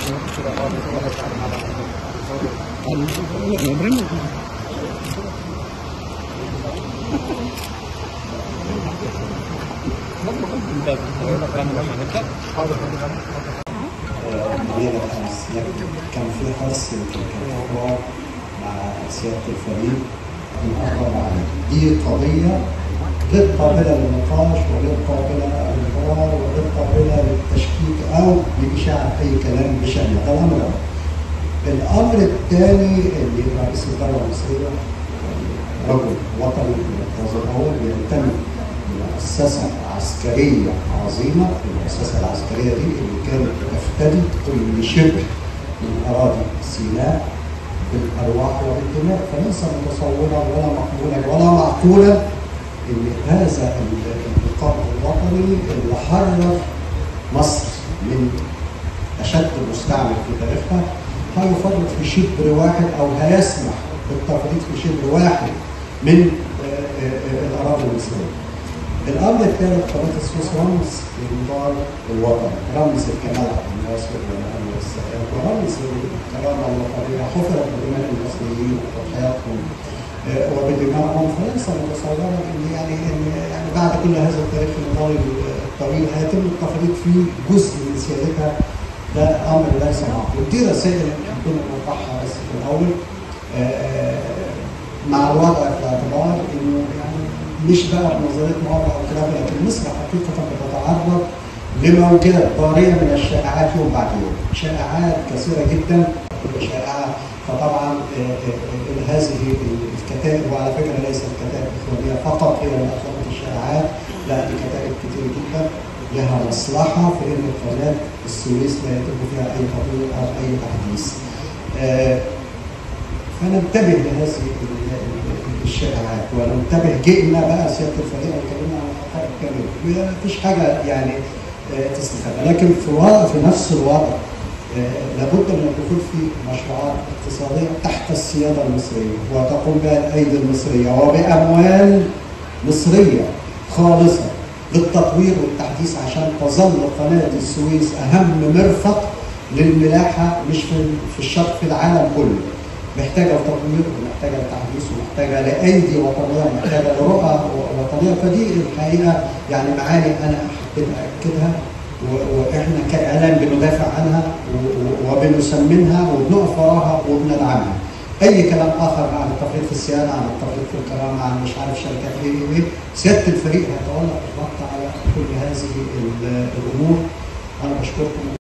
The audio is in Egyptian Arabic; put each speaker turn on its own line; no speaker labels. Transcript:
ليلة أمس لكن كان في حرص يمكن كان في حوار مع سيادة الفريق نقرب عليه دي قضية غير قابلة للنقاش وغير قابلة للحوار وغير قابلة للتشكيك أو لإشاعة أي كلام بشأنها ده الأمر الأول. الأمر الثاني اللي رئيس الدولة المصرية رجل وطني من الطراز الأول بينتمي لمؤسسة عسكرية عظيمة المؤسسة العسكرية دي اللي كانت تفتدي كل شبر من أراضي سيناء بالأرواح وبالدماء فليس متصورا ولا مقبولا ولا معقولا ان هذا اللقاء الوطني اللي حرر مصر من اشد مستعمر في تاريخها هيفرط في شبر واحد او هيسمح بالتفريط في شبر واحد من آه، آه، آه، الاراضي المصريه. الامر الثالث قناه السويس رمز للنضال الوطني، رمز الكمال عبد الناصر وانور السادات ورمز الكرامه الوطنيه حفرت بدماء المصريين وتضحياتهم آه، وبدمائهم فليس متصورا ان يعني ان يعني بعد كل هذا التاريخ النضالي الطويل هيتم التفريط في جزء من سيادتها ده امر ليس معقول دي رسائل كنا نوضحها بس في الاول آه، مع الوضع في الاعتبار انه يعني مش بقى بنظريه مؤامره او كلام لكن مصر حقيقه بتتعرض لموجات طاريه من الشائعات يوم بعد يوم، شائعات كثيره جدا شائعه فطبعا آه، آه، آه، هذه الكتائب وعلى فكره ليست كتائب اخوانيه فقط هي اللي اطلقت الشائعات لا دي كتائب كتير جدا لها مصلحه في ان قناه السويس لا يتم فيها اي تطوير او اي تحديث. آه، فننتبه لهذه ال- ال- الشائعات وننتبه جئنا بقى سياده الفريق اتكلمنا عن الحقائق كامله مفيش حاجه يعني آه، تستخبى لكن في وضع في نفس الوضع آه، لابد من الدخول في مشروعات اقتصاديه تحت السياده المصريه وتقوم بها الايدي المصريه وباموال مصريه خالصه للتطوير والتحديث عشان تظل قناه السويس اهم مرفق للملاحه مش في في الشرق في العالم كله محتاجه تطوير ومحتاجه تحديث ومحتاجه لايدي وطنيه ومحتاجه لرؤى وطنيه فدي الحقيقه يعني معاني انا حبيت اكدها و- واحنا كاعلام بندافع عنها و- و- وبنسمنها وبنقف وراها وبندعمها. اي كلام اخر عن التفريط في الصيانه عن التفريط في الكرامه عن مش عارف شركات ايه ايه ايه سياده الفريق هيتولى الضغط على كل هذه ال- الامور انا بشكركم